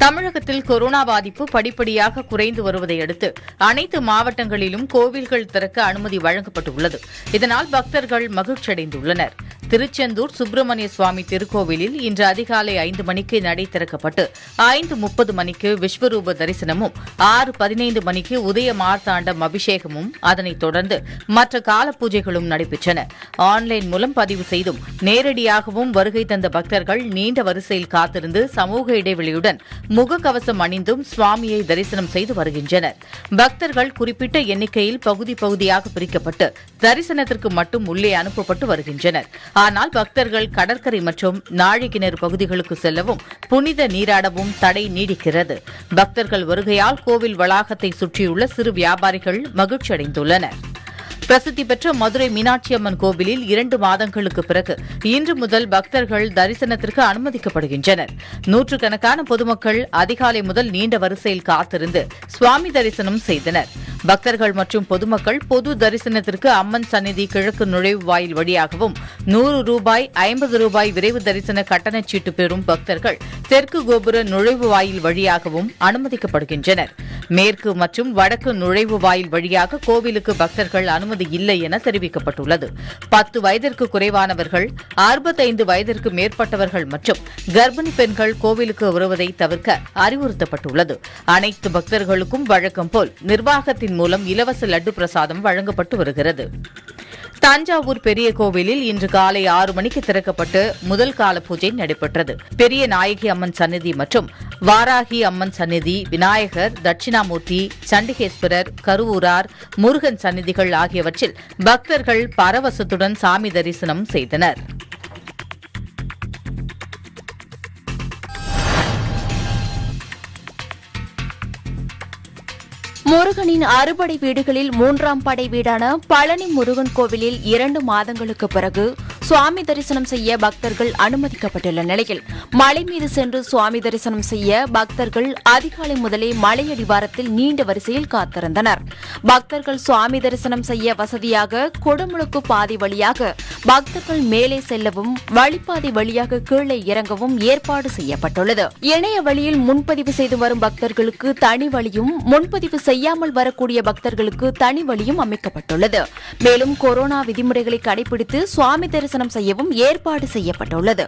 தமிழகத்தில் கொரோனா பாதிப்பு படிப்படியாக குறைந்து வருவதை அடுத்து அனைத்து மாவட்டங்களிலும் கோவில்கள் திறக்க அனுமதி வழங்கப்பட்டுள்ளது இதனால் பக்தர்கள் மகிழ்ச்சியடைந்துள்ளனர் திருச்செந்தூர் சுப்பிரமணிய சுவாமி திருக்கோவிலில் இன்று அதிகாலை ஐந்து மணிக்கு நடை திறக்கப்பட்டு ஐந்து முப்பது மணிக்கு விஸ்வரூப தரிசனமும் ஆறு பதினைந்து மணிக்கு உதய மார்த்தாண்டம் அபிஷேகமும் அதனைத் தொடர்ந்து மற்ற கால பூஜைகளும் நடைபெற்றன ஆன்லைன் மூலம் பதிவு செய்தும் நேரடியாகவும் வருகை தந்த பக்தர்கள் நீண்ட வரிசையில் காத்திருந்து சமூக இடைவெளியுடன் முகக்கவசம் அணிந்தும் சுவாமியை தரிசனம் செய்து வருகின்றனர் பக்தர்கள் குறிப்பிட்ட எண்ணிக்கையில் பகுதி பகுதியாக பிரிக்கப்பட்டு தரிசனத்திற்கு மட்டும் உள்ளே அனுப்பப்பட்டு வருகின்றனர் ஆனால் பக்தர்கள் கடற்கரை மற்றும் நாழிகிணறு பகுதிகளுக்கு செல்லவும் புனித நீராடவும் தடை நீடிக்கிறது பக்தர்கள் வருகையால் கோவில் வளாகத்தை சுற்றியுள்ள சிறு வியாபாரிகள் மகிழ்ச்சியடைந்துள்ளனர் பிரசித்தி பெற்ற மதுரை மீனாட்சி அம்மன் கோவிலில் இரண்டு மாதங்களுக்கு பிறகு இன்று முதல் பக்தர்கள் தரிசனத்திற்கு அனுமதிக்கப்படுகின்றனர் நூற்றுக்கணக்கான பொதுமக்கள் அதிகாலை முதல் நீண்ட வரிசையில் காத்திருந்து சுவாமி தரிசனம் செய்தனர் பக்தர்கள் மற்றும் பொதுமக்கள் பொது தரிசனத்திற்கு அம்மன் சந்நிதி கிழக்கு நுழைவு வாயில் வழியாகவும் நூறு ரூபாய் ஐம்பது ரூபாய் விரைவு தரிசன கட்டணச் சீட்டு பெறும் பக்தர்கள் தெற்கு கோபுர நுழைவு வாயில் வழியாகவும் அனுமதிக்கப்படுகின்றனர் மேற்கு மற்றும் வடக்கு நுழைவு வாயில் வழியாக கோவிலுக்கு பக்தர்கள் அனுமதி இல்லை என தெரிவிக்கப்பட்டுள்ளது பத்து வயதிற்கு குறைவானவர்கள் அறுபத்தைந்து வயதிற்கு மேற்பட்டவர்கள் மற்றும் கர்ப்பிணி பெண்கள் கோவிலுக்கு வருவதை தவிர்க்க அறிவுறுத்தப்பட்டுள்ளது அனைத்து பக்தர்களுக்கும் வழக்கம் போல் நிர்வாகத்தின் மூலம் இலவச லட்டு பிரசாதம் வழங்கப்பட்டு வருகிறது தஞ்சாவூர் பெரிய கோவிலில் இன்று காலை ஆறு மணிக்கு திறக்கப்பட்டு முதல் கால பூஜை நடைபெற்றது பெரிய நாயகி அம்மன் சந்நிதி மற்றும் வாராகி அம்மன் சந்நிதி விநாயகர் தட்சிணாமூர்த்தி சண்டிகேஸ்வரர் கருவூரார் முருகன் சந்நிதிகள் ஆகியவற்றில் பக்தர்கள் பரவசத்துடன் சாமி தரிசனம் செய்தனர் முருகனின் அறுபடை வீடுகளில் மூன்றாம் படை வீடான பழனி முருகன் கோவிலில் இரண்டு மாதங்களுக்கு பிறகு சுவாமி தரிசனம் செய்ய பக்தர்கள் அனுமதிக்கப்பட்டுள்ள நிலையில் மலை மீது சென்று சுவாமி தரிசனம் செய்ய பக்தர்கள் அதிகாலை முதலே மலை அடிவாரத்தில் நீண்ட வரிசையில் காத்திருந்தனர் பக்தர்கள் சுவாமி தரிசனம் செய்ய வசதியாக கொடுமுழுக்கு பாதை வழியாக பக்தர்கள் மேலே செல்லவும் வழிப்பாதை வழியாக கீழே இறங்கவும் ஏற்பாடு செய்யப்பட்டுள்ளது இணைய வழியில் முன்பதிவு செய்து வரும் பக்தர்களுக்கு தனி வழியும் முன்பதிவு செய்யாமல் வரக்கூடிய பக்தர்களுக்கு தனி வழியும் அமைக்கப்பட்டுள்ளது மேலும் கொரோனா விதிமுறைகளை கடைபிடித்து சுவாமி தரிசனம் செய்யவும் ஏற்பாடு செய்யப்பட்டுள்ளது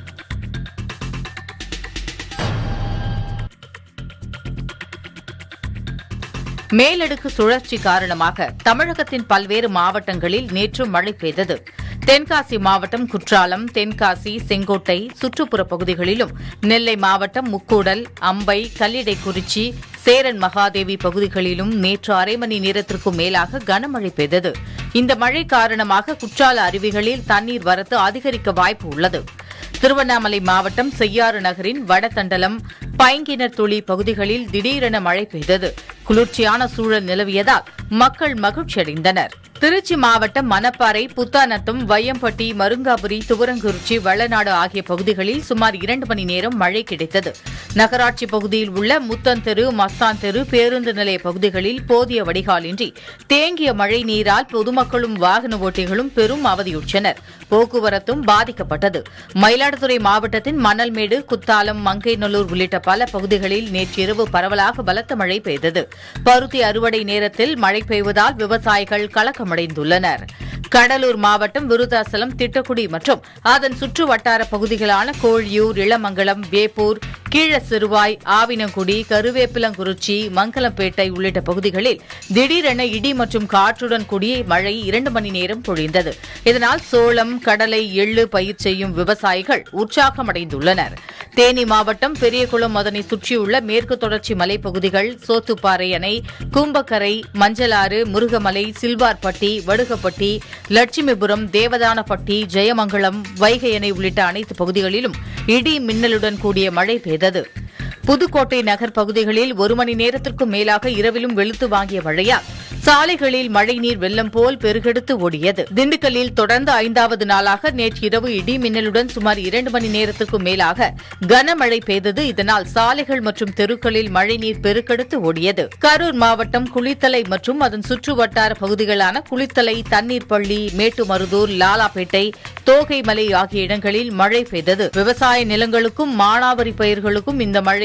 மேலடுக்கு சுழற்சி காரணமாக தமிழகத்தின் பல்வேறு மாவட்டங்களில் நேற்று மழை பெய்தது தென்காசி மாவட்டம் குற்றாலம் தென்காசி செங்கோட்டை சுற்றுப்புற பகுதிகளிலும் நெல்லை மாவட்டம் முக்கூடல் அம்பை கல்லிடைக்குறிச்சி சேரன் மகாதேவி பகுதிகளிலும் நேற்று அரை மணி நேரத்திற்கும் மேலாக கனமழை பெய்தது இந்த மழை காரணமாக குற்றால அருவிகளில் தண்ணீர் வரத்து அதிகரிக்க வாய்ப்பு உள்ளது திருவண்ணாமலை மாவட்டம் செய்யாறு நகரின் வடதண்டலம் பைங்கிணர் துளி பகுதிகளில் திடீரென மழை பெய்தது குளிர்ச்சியான சூழல் நிலவியதால் மக்கள் மகிழ்ச்சியடைந்தனர் திருச்சி மாவட்டம் மணப்பாறை புத்தாநத்தம் வையம்பட்டி மருங்காபுரி துவரங்குறிச்சி வள்ளநாடு ஆகிய பகுதிகளில் சுமார் இரண்டு மணி நேரம் மழை கிடைத்தது நகராட்சி பகுதியில் உள்ள முத்தன் தெரு மஸ்தான் தெரு பேருந்து நிலைய பகுதிகளில் போதிய வடிகாலின்றி தேங்கிய மழை நீரால் பொதுமக்களும் வாகன ஓட்டிகளும் பெரும் அவதியுற்றனர் போக்குவரத்தும் பாதிக்கப்பட்டது மயிலாடுதுறை மாவட்டத்தின் மணல்மேடு குத்தாலம் மங்கைநல்லூர் உள்ளிட்ட பல பகுதிகளில் நேற்றிரவு பரவலாக பலத்த மழை பெய்தது பருத்தி அறுவடை நேரத்தில் மழை பெய்வதால் விவசாயிகள் கலக்கமடைந்துள்ளனர் கடலூர் மாவட்டம் விருதாசலம் திட்டக்குடி மற்றும் அதன் சுற்று வட்டார பகுதிகளான கோழியூர் இளமங்கலம் வேப்பூர் கீழசிறுவாய் ஆவினங்குடி கருவேப்பிலங்குறிச்சி மங்கலம்பேட்டை உள்ளிட்ட பகுதிகளில் திடீரென இடி மற்றும் காற்றுடன் கூடிய மழை இரண்டு மணி நேரம் பொழிந்தது இதனால் சோளம் கடலை எள்ளு பயிர் செய்யும் விவசாயிகள் உற்சாகமடைந்துள்ளனர் தேனி மாவட்டம் பெரியகுளம் அதனை சுற்றியுள்ள மேற்கு தொடர்ச்சி மலைப்பகுதிகள் சோத்துப்பாறை அணை கும்பக்கரை மஞ்சளாறு முருகமலை சில்வார்பட்டி வடுகப்பட்டி லட்சுமிபுரம் தேவதானப்பட்டி ஜெயமங்கலம் வைகை அணை உள்ளிட்ட அனைத்து பகுதிகளிலும் இடி மின்னலுடன் கூடிய மழை பெய்தது புதுக்கோட்டை நகர் பகுதிகளில் ஒரு மணி நேரத்திற்கும் மேலாக இரவிலும் வெளுத்து வாங்கிய மழையால் சாலைகளில் மழைநீர் வெள்ளம் போல் பெருகெடுத்து ஓடியது திண்டுக்கல்லில் தொடர்ந்து ஐந்தாவது நாளாக நேற்று இரவு இடி மின்னலுடன் சுமார் இரண்டு மணி நேரத்திற்கும் மேலாக கனமழை பெய்தது இதனால் சாலைகள் மற்றும் தெருக்களில் மழைநீர் பெருக்கெடுத்து ஓடியது கரூர் மாவட்டம் குளித்தலை மற்றும் அதன் சுற்று வட்டார பகுதிகளான குளித்தலை தண்ணீர் பள்ளி மேட்டுமருதூர் லாலாப்பேட்டை தோகைமலை ஆகிய இடங்களில் மழை பெய்தது விவசாய நிலங்களுக்கும் மானாவாரி பயிர்களுக்கும் இந்த மழை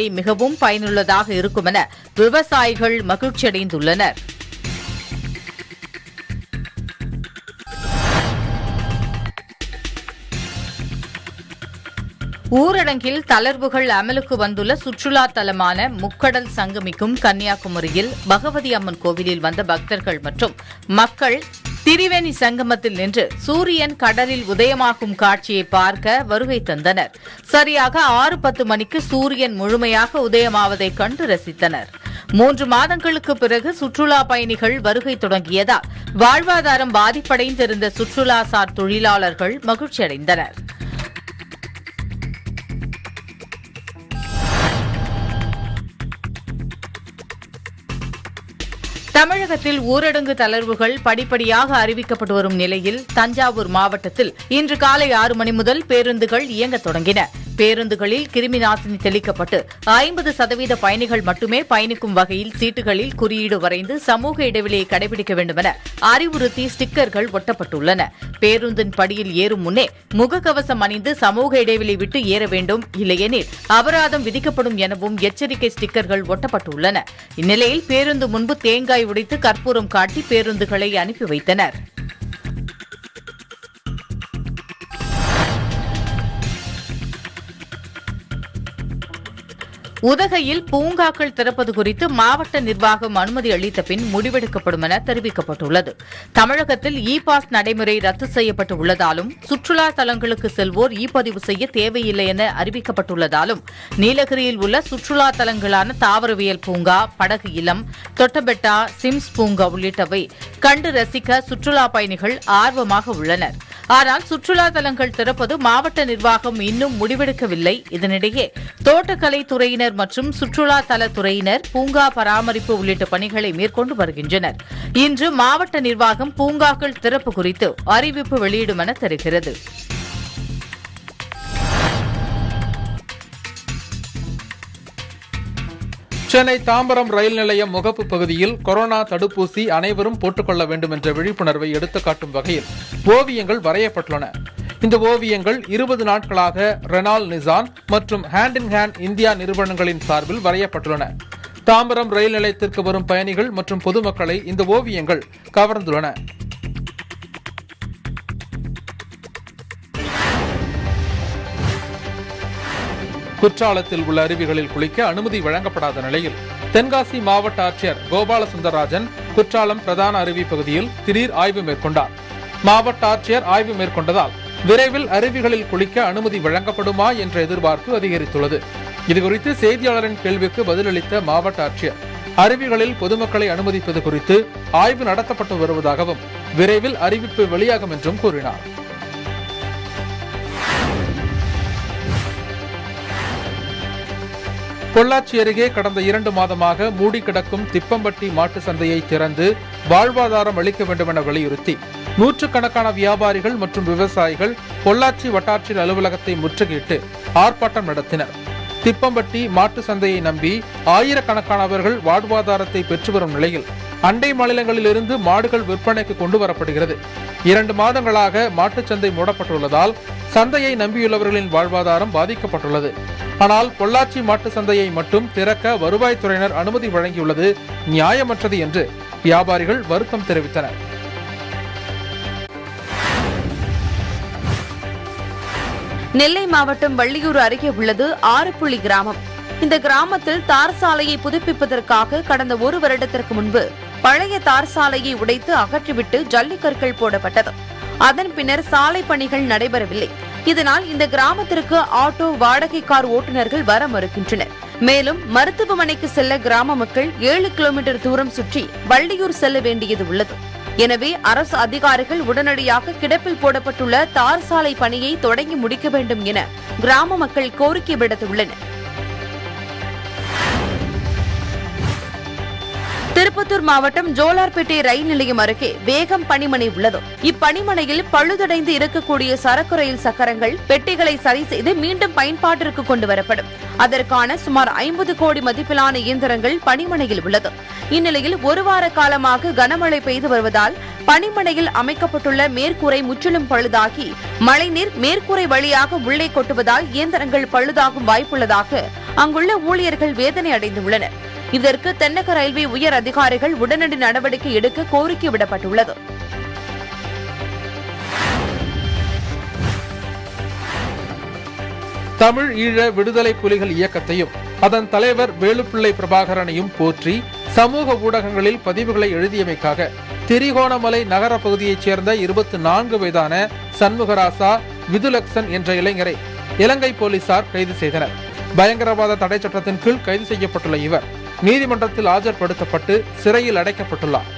மிகவும் பயனுள்ளதாக இருக்கும் என விவசாயிகள் மகிழ்ச்சியடைந்துள்ளனர் ஊரடங்கில் தளர்வுகள் அமலுக்கு வந்துள்ள சுற்றுலா தலமான முக்கடல் சங்கமிக்கும் கன்னியாகுமரியில் பகவதி அம்மன் கோவிலில் வந்த பக்தர்கள் மற்றும் மக்கள் திரிவேணி சங்கமத்தில் நின்று சூரியன் கடலில் உதயமாகும் காட்சியை பார்க்க வருகை தந்தனர் சரியாக ஆறு பத்து மணிக்கு சூரியன் முழுமையாக உதயமாவதை கண்டு ரசித்தனர் மூன்று மாதங்களுக்கு பிறகு சுற்றுலா பயணிகள் வருகை தொடங்கியதால் வாழ்வாதாரம் பாதிப்படைந்திருந்த சுற்றுலாசார் தொழிலாளர்கள் மகிழ்ச்சியடைந்தனர் தமிழகத்தில் ஊரடங்கு தளர்வுகள் படிப்படியாக அறிவிக்கப்பட்டு வரும் நிலையில் தஞ்சாவூர் மாவட்டத்தில் இன்று காலை ஆறு மணி முதல் பேருந்துகள் இயங்கத் தொடங்கின பேருந்துகளில் கிருமி நாசினி தெளிக்கப்பட்டு ஐம்பது சதவீத பயணிகள் மட்டுமே பயணிக்கும் வகையில் சீட்டுகளில் குறியீடு வரைந்து சமூக இடைவெளியை கடைபிடிக்க வேண்டும் என அறிவுறுத்தி ஸ்டிக்கர்கள் ஒட்டப்பட்டுள்ளன பேருந்தின் படியில் ஏறும் முன்னே முகக்கவசம் அணிந்து சமூக இடைவெளி விட்டு ஏற வேண்டும் இல்லையெனில் அபராதம் விதிக்கப்படும் எனவும் எச்சரிக்கை ஸ்டிக்கர்கள் ஒட்டப்பட்டுள்ளன இந்நிலையில் பேருந்து முன்பு தேங்காய் உடைத்து கற்பூரம் காட்டி பேருந்துகளை அனுப்பி வைத்தனர் உதகையில் பூங்காக்கள் திறப்பது குறித்து மாவட்ட நிர்வாகம் அனுமதி அளித்த பின் முடிவெடுக்கப்படும் என தெரிவிக்கப்பட்டுள்ளது தமிழகத்தில் இ பாஸ் நடைமுறை ரத்து செய்யப்பட்டு உள்ளதாலும் சுற்றுலா தலங்களுக்கு செல்வோர் இ பதிவு செய்ய தேவையில்லை என அறிவிக்கப்பட்டுள்ளதாலும் நீலகிரியில் உள்ள சுற்றுலா தலங்களான தாவரவியல் பூங்கா படகு இல்லம் தொட்டபெட்டா சிம்ஸ் பூங்கா உள்ளிட்டவை கண்டு ரசிக்க சுற்றுலா பயணிகள் ஆர்வமாக உள்ளனர் ஆனால் சுற்றுலா தலங்கள் திறப்பது மாவட்ட நிர்வாகம் இன்னும் முடிவெடுக்கவில்லை இதனிடையே தோட்டக்கலை துறையினர் மற்றும் சுற்றுலா தல துறையினர் பூங்கா பராமரிப்பு உள்ளிட்ட பணிகளை மேற்கொண்டு வருகின்றனர் இன்று மாவட்ட நிர்வாகம் பூங்காக்கள் திறப்பு குறித்து அறிவிப்பு வெளியிடும் என தெரிகிறது சென்னை தாம்பரம் ரயில் நிலையம் முகப்பு பகுதியில் கொரோனா தடுப்பூசி அனைவரும் போட்டுக்கொள்ள வேண்டும் என்ற விழிப்புணர்வை எடுத்துக்காட்டும் வகையில் ஓவியங்கள் வரையப்பட்டுள்ளன இந்த ஓவியங்கள் இருபது நாட்களாக ரெனால் நிசான் மற்றும் ஹேண்ட் இன் ஹேண்ட் இந்தியா நிறுவனங்களின் சார்பில் வரையப்பட்டுள்ளன தாம்பரம் ரயில் நிலையத்திற்கு வரும் பயணிகள் மற்றும் பொதுமக்களை இந்த ஓவியங்கள் கவர்ந்துள்ளன குற்றாலத்தில் உள்ள அருவிகளில் குளிக்க அனுமதி வழங்கப்படாத நிலையில் தென்காசி மாவட்ட ஆட்சியர் கோபால சுந்தரராஜன் குற்றாலம் பிரதான அருவி பகுதியில் திடீர் ஆய்வு மேற்கொண்டார் மாவட்ட ஆட்சியர் ஆய்வு மேற்கொண்டதால் விரைவில் அருவிகளில் குளிக்க அனுமதி வழங்கப்படுமா என்ற எதிர்பார்ப்பு அதிகரித்துள்ளது இதுகுறித்து செய்தியாளரின் கேள்விக்கு பதிலளித்த மாவட்ட ஆட்சியர் அருவிகளில் பொதுமக்களை அனுமதிப்பது குறித்து ஆய்வு நடத்தப்பட்டு வருவதாகவும் விரைவில் அறிவிப்பு வெளியாகும் என்றும் கூறினார் பொள்ளாச்சி அருகே கடந்த இரண்டு மாதமாக மூடி கிடக்கும் திப்பம்பட்டி மாட்டு சந்தையை திறந்து வாழ்வாதாரம் அளிக்க வேண்டும் என வலியுறுத்தி நூற்றுக்கணக்கான வியாபாரிகள் மற்றும் விவசாயிகள் பொள்ளாச்சி வட்டாட்சியர் அலுவலகத்தை முற்றுகையிட்டு ஆர்ப்பாட்டம் நடத்தினர் திப்பம்பட்டி மாட்டு சந்தையை நம்பி ஆயிரக்கணக்கானவர்கள் வாழ்வாதாரத்தை பெற்று வரும் நிலையில் அண்டை மாநிலங்களிலிருந்து மாடுகள் விற்பனைக்கு கொண்டு வரப்படுகிறது இரண்டு மாதங்களாக மாட்டுச் சந்தை மூடப்பட்டுள்ளதால் சந்தையை நம்பியுள்ளவர்களின் வாழ்வாதாரம் பாதிக்கப்பட்டுள்ளது ஆனால் பொள்ளாச்சி மாட்டு சந்தையை மட்டும் திறக்க வருவாய்த்துறையினர் அனுமதி வழங்கியுள்ளது நியாயமற்றது என்று வியாபாரிகள் வருத்தம் தெரிவித்தனர் நெல்லை மாவட்டம் வள்ளியூர் அருகே உள்ளது ஆறுப்புள்ளி கிராமம் இந்த கிராமத்தில் தார் சாலையை புதுப்பிப்பதற்காக கடந்த ஒரு வருடத்திற்கு முன்பு பழைய தார் சாலையை உடைத்து அகற்றிவிட்டு ஜல்லிக்கற்கள் போடப்பட்டது அதன் பின்னர் சாலை பணிகள் நடைபெறவில்லை இதனால் இந்த கிராமத்திற்கு ஆட்டோ வாடகை கார் ஓட்டுநர்கள் வர மறுக்கின்றனர் மேலும் மருத்துவமனைக்கு செல்ல கிராம மக்கள் ஏழு கிலோமீட்டர் தூரம் சுற்றி வள்ளியூர் செல்ல வேண்டியது உள்ளது எனவே அரசு அதிகாரிகள் உடனடியாக கிடப்பில் போடப்பட்டுள்ள தார் சாலை பணியை தொடங்கி முடிக்க வேண்டும் என கிராம மக்கள் கோரிக்கை விடுத்துள்ளனர் திருப்பத்தூர் மாவட்டம் ஜோலார்பேட்டை ரயில் நிலையம் அருகே வேகம் பணிமனை உள்ளது இப்பணிமனையில் பழுதடைந்து இருக்கக்கூடிய சரக்கு ரயில் சக்கரங்கள் பெட்டிகளை சரி செய்து மீண்டும் பயன்பாட்டிற்கு கொண்டு வரப்படும் அதற்கான சுமார் ஐம்பது கோடி மதிப்பிலான இயந்திரங்கள் பணிமனையில் உள்ளது இந்நிலையில் ஒரு வார காலமாக கனமழை பெய்து வருவதால் பனிமனையில் அமைக்கப்பட்டுள்ள மேற்கூரை முற்றிலும் பழுதாகி மழைநீர் மேற்கூரை வழியாக உள்ளே கொட்டுவதால் இயந்திரங்கள் பழுதாகும் வாய்ப்புள்ளதாக அங்குள்ள ஊழியர்கள் வேதனை அடைந்துள்ளனர் இதற்கு தென்னக ரயில்வே உயர் அதிகாரிகள் உடனடி நடவடிக்கை எடுக்க கோரிக்கை விடப்பட்டுள்ளது தமிழ் ஈழ விடுதலை புலிகள் இயக்கத்தையும் அதன் தலைவர் வேலுப்பிள்ளை பிரபாகரனையும் போற்றி சமூக ஊடகங்களில் பதிவுகளை எழுதியமைக்காக திரிகோணமலை நகர பகுதியைச் சேர்ந்த இருபத்தி நான்கு வயதான சண்முகராசா விதுலக்சன் என்ற இளைஞரை இலங்கை போலீசார் கைது செய்தனர் பயங்கரவாத தடை சட்டத்தின் கீழ் கைது செய்யப்பட்டுள்ள இவர் நீதிமன்றத்தில் ஆஜர்படுத்தப்பட்டு சிறையில் அடைக்கப்பட்டுள்ளார்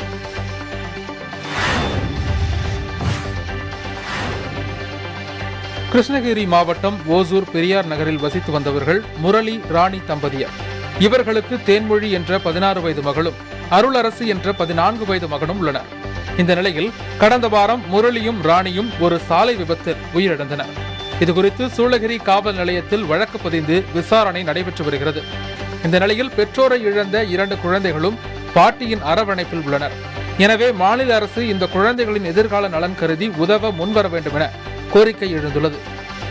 கிருஷ்ணகிரி மாவட்டம் ஓசூர் பெரியார் நகரில் வசித்து வந்தவர்கள் முரளி ராணி தம்பதியர் இவர்களுக்கு தேன்மொழி என்ற பதினாறு வயது மகளும் அருளரசு என்ற பதினான்கு வயது மகனும் உள்ளனர் இந்த நிலையில் கடந்த வாரம் முரளியும் ராணியும் ஒரு சாலை விபத்தில் உயிரிழந்தனர் இதுகுறித்து சூளகிரி காவல் நிலையத்தில் வழக்கு பதிந்து விசாரணை நடைபெற்று வருகிறது இந்த நிலையில் பெற்றோரை இழந்த இரண்டு குழந்தைகளும் பாட்டியின் அரவணைப்பில் உள்ளனர் எனவே மாநில அரசு இந்த குழந்தைகளின் எதிர்கால நலன் கருதி உதவ முன்வர வேண்டும் என கோரிக்கை எழுந்துள்ளது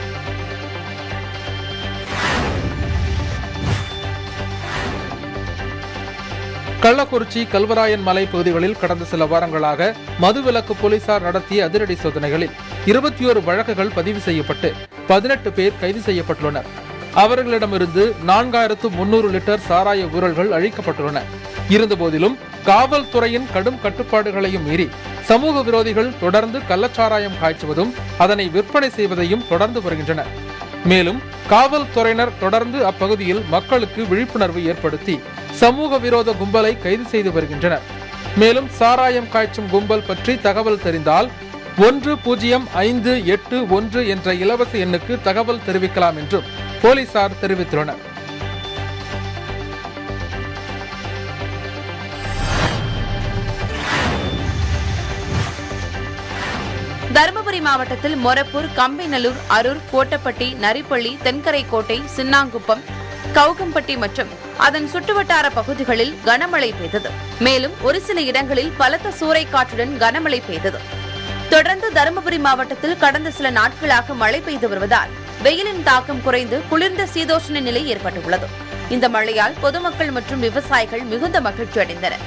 கள்ளக்குறிச்சி கல்வராயன் மலை பகுதிகளில் கடந்த சில வாரங்களாக மதுவிலக்கு போலீசார் நடத்திய அதிரடி சோதனைகளில் இருபத்தி ஒரு வழக்குகள் பதிவு செய்யப்பட்டு பதினெட்டு பேர் கைது செய்யப்பட்டுள்ளனர் அவர்களிடமிருந்து நான்காயிரத்து முன்னூறு லிட்டர் சாராய ஊழல்கள் அழிக்கப்பட்டுள்ளன இருந்தபோதிலும் காவல்துறையின் கடும் கட்டுப்பாடுகளையும் மீறி சமூக விரோதிகள் தொடர்ந்து கள்ளச்சாராயம் காய்ச்சுவதும் அதனை விற்பனை செய்வதையும் தொடர்ந்து வருகின்றனர் மேலும் காவல்துறையினர் தொடர்ந்து அப்பகுதியில் மக்களுக்கு விழிப்புணர்வு ஏற்படுத்தி சமூக விரோத கும்பலை கைது செய்து வருகின்றனர் மேலும் சாராயம் காய்ச்சும் கும்பல் பற்றி தகவல் தெரிந்தால் ஒன்று பூஜ்ஜியம் ஐந்து எட்டு ஒன்று என்ற இலவச எண்ணுக்கு தகவல் தெரிவிக்கலாம் என்றும் போலீசார் தெரிவித்துள்ளனர் தருமபுரி மாவட்டத்தில் மொரப்பூர் கம்பிநல்லூர் அரூர் கோட்டப்பட்டி நரிப்பள்ளி தென்கரைக்கோட்டை சின்னாங்குப்பம் கவுகம்பட்டி மற்றும் அதன் சுற்றுவட்டார பகுதிகளில் கனமழை பெய்தது மேலும் ஒரு சில இடங்களில் பலத்த சூறைக்காற்றுடன் கனமழை பெய்தது தொடர்ந்து தருமபுரி மாவட்டத்தில் கடந்த சில நாட்களாக மழை பெய்து வருவதால் வெயிலின் தாக்கம் குறைந்து குளிர்ந்த சீதோஷ்ண நிலை ஏற்பட்டுள்ளது இந்த மழையால் பொதுமக்கள் மற்றும் விவசாயிகள் மிகுந்த மகிழ்ச்சி அடைந்தனர்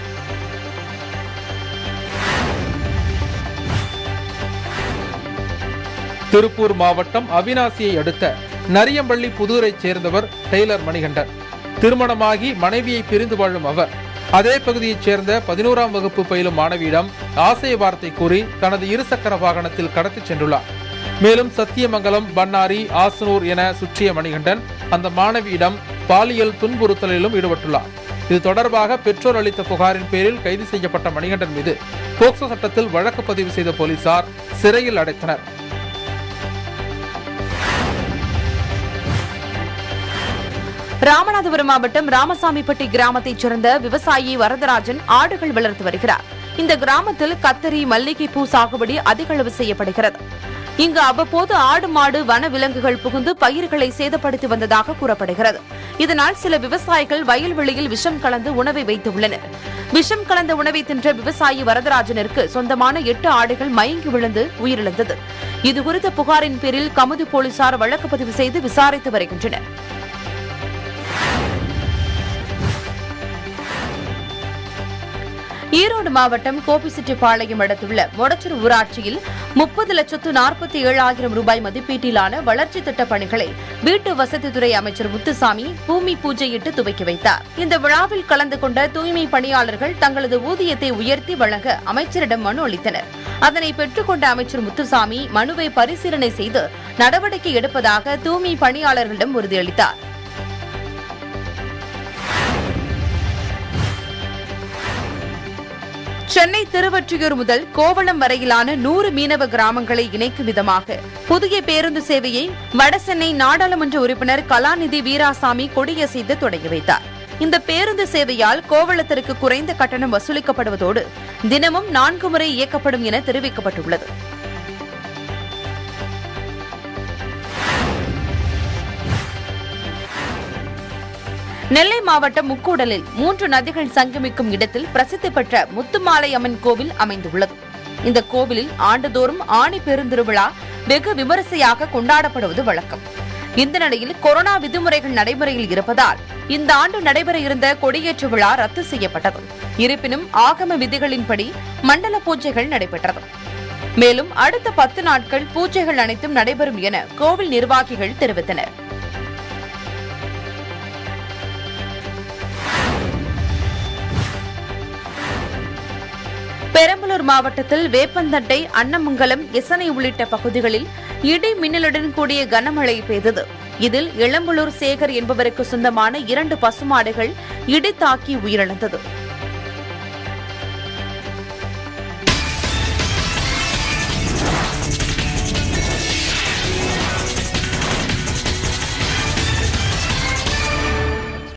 திருப்பூர் மாவட்டம் அவினாசியை அடுத்த நரியம்பள்ளி புதூரைச் சேர்ந்தவர் டெய்லர் மணிகண்டன் திருமணமாகி மனைவியை பிரிந்து வாழும் அவர் அதே பகுதியைச் சேர்ந்த பதினோராம் வகுப்பு பயிலும் மாணவியிடம் ஆசை வார்த்தை கூறி தனது இருசக்கர வாகனத்தில் கடத்திச் சென்றுள்ளார் மேலும் சத்தியமங்கலம் பன்னாரி ஆசனூர் என சுற்றிய மணிகண்டன் அந்த மாணவியிடம் பாலியல் துன்புறுத்தலிலும் ஈடுபட்டுள்ளார் இது தொடர்பாக பெற்றோர் அளித்த புகாரின் பேரில் கைது செய்யப்பட்ட மணிகண்டன் மீது போக்சோ சட்டத்தில் வழக்கு பதிவு செய்த போலீசார் சிறையில் அடைத்தனர் ராமநாதபுரம் மாவட்டம் ராமசாமிப்பட்டி கிராமத்தைச் சேர்ந்த விவசாயி வரதராஜன் ஆடுகள் வளர்த்து வருகிறார் இந்த கிராமத்தில் கத்தரி மல்லிகை பூ சாகுபடி அதிக அளவு செய்யப்படுகிறது இங்கு அவ்வப்போது ஆடு மாடு வன விலங்குகள் புகுந்து பயிர்களை சேதப்படுத்தி வந்ததாக கூறப்படுகிறது இதனால் சில விவசாயிகள் வயல்வெளியில் விஷம் கலந்து உணவை வைத்துள்ளனர் விஷம் கலந்த உணவை தின்ற விவசாயி வரதராஜனிற்கு சொந்தமான எட்டு ஆடுகள் மயங்கி விழுந்து உயிரிழந்தது இதுகுறித்த புகாரின் பேரில் கமுதி போலீசார் வழக்கு பதிவு செய்து விசாரித்து வருகின்றனர் ஈரோடு மாவட்டம் கோபிச்செட்டிப்பாளையம் அடுத்துள்ள மொடச்சூர் ஊராட்சியில் முப்பது லட்சத்து நாற்பத்தி ஏழாயிரம் ரூபாய் மதிப்பீட்டிலான வளர்ச்சி திட்டப் பணிகளை வீட்டு வசதித்துறை அமைச்சர் முத்துசாமி பூமி பூஜையிட்டு துவக்கி வைத்தார் இந்த விழாவில் கலந்து கொண்ட தூய்மை பணியாளர்கள் தங்களது ஊதியத்தை உயர்த்தி வழங்க அமைச்சரிடம் மனு அளித்தனர் அதனை பெற்றுக்கொண்ட அமைச்சர் முத்துசாமி மனுவை பரிசீலனை செய்து நடவடிக்கை எடுப்பதாக தூய்மை பணியாளர்களிடம் உறுதியளித்தார் சென்னை திருவொற்றியூர் முதல் கோவளம் வரையிலான நூறு மீனவ கிராமங்களை இணைக்கும் விதமாக புதிய பேருந்து சேவையை வடசென்னை நாடாளுமன்ற உறுப்பினர் கலாநிதி வீராசாமி கொடியசைத்து தொடங்கி வைத்தார் இந்த பேருந்து சேவையால் கோவளத்திற்கு குறைந்த கட்டணம் வசூலிக்கப்படுவதோடு தினமும் நான்கு முறை இயக்கப்படும் என தெரிவிக்கப்பட்டுள்ளது நெல்லை மாவட்டம் முக்கூடலில் மூன்று நதிகள் சங்கமிக்கும் இடத்தில் பிரசித்தி பெற்ற முத்துமாலை அம்மன் கோவில் அமைந்துள்ளது இந்த கோவிலில் ஆண்டுதோறும் ஆணி பெருந்திருவிழா வெகு விமரிசையாக கொண்டாடப்படுவது வழக்கம் இந்த நிலையில் கொரோனா விதிமுறைகள் நடைமுறையில் இருப்பதால் இந்த ஆண்டு நடைபெற இருந்த கொடியேற்று விழா ரத்து செய்யப்பட்டது இருப்பினும் ஆகம விதிகளின்படி மண்டல பூஜைகள் நடைபெற்றது மேலும் அடுத்த பத்து நாட்கள் பூஜைகள் அனைத்தும் நடைபெறும் என கோவில் நிர்வாகிகள் தெரிவித்தனர் பெரம்பலூர் மாவட்டத்தில் வேப்பந்தட்டை அன்னமங்கலம் எசனை உள்ளிட்ட பகுதிகளில் இடி மின்னலுடன் கூடிய கனமழை பெய்தது இதில் இளம்பலூர் சேகர் என்பவருக்கு சொந்தமான இரண்டு பசுமாடுகள் இடி தாக்கி உயிரிழந்தது